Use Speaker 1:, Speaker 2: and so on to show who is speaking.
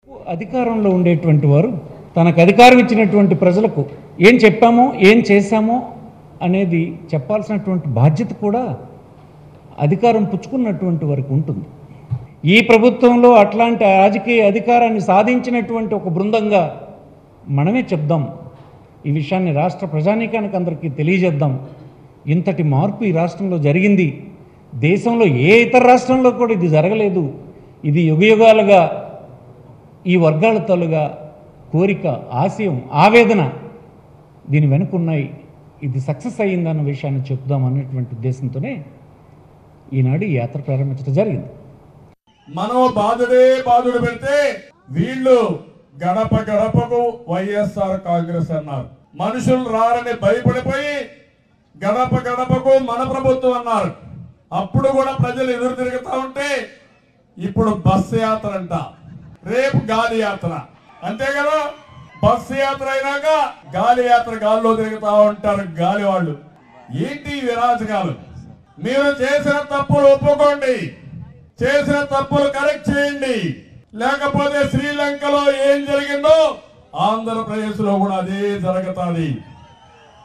Speaker 1: అధికారంలో ఉండేటువంటి వారు తనకు అధికారం ఇచ్చినటువంటి ప్రజలకు ఏం చెప్పామో ఏం చేశామో అనేది చెప్పాల్సినటువంటి బాధ్యత కూడా అధికారం పుచ్చుకున్నటువంటి వరకు ఉంటుంది ఈ ప్రభుత్వంలో అట్లాంటి రాజకీయ అధికారాన్ని సాధించినటువంటి ఒక బృందంగా మనమే చెప్దాం ఈ విషయాన్ని రాష్ట్ర ప్రజానీకానికి అందరికీ తెలియజేద్దాం ఇంతటి మార్పు ఈ రాష్ట్రంలో జరిగింది దేశంలో ఏ ఇతర రాష్ట్రంలో కూడా ఇది జరగలేదు ఇది యుగయుగాలుగా ఈ వర్గాల తలుగా కోరిక ఆశయం ఆవేదన దీని వెనుకున్నాయి ఇది సక్సెస్ అయ్యిందన్న విషయాన్ని చెప్దాం అన్నటువంటి ఉద్దేశంతోనే ఈనాడు ఈ యాత్ర ప్రారంభించడం జరిగింది
Speaker 2: మనం బాధుడే బాధుడు పెడితే వీళ్ళు గడప గడపకు వైఎస్ఆర్ కాంగ్రెస్ అన్నారు మనుషులు రారని భయపడిపోయి గడప గడపకు మన ప్రభుత్వం అన్నారు అప్పుడు కూడా ప్రజలు ఎదురు తిరుగుతా ఉంటే ఇప్పుడు బస్సు యాత్ర అంట రేపు గాలి యాత్ర అంతే కదా బస్సు యాత్ర అయినాక గాలి యాత్ర గాల్లో తిరుగుతా ఉంటారు గాలి వాళ్ళు ఏంటి ఈ విరాజకాలు మీరు చేసిన తప్పులు ఒప్పుకోండి చేసిన తప్పులు కరెక్ట్ చేయండి లేకపోతే శ్రీలంకలో ఏం జరిగిందో ఆంధ్రప్రదేశ్ లో కూడా అదే జరుగుతుంది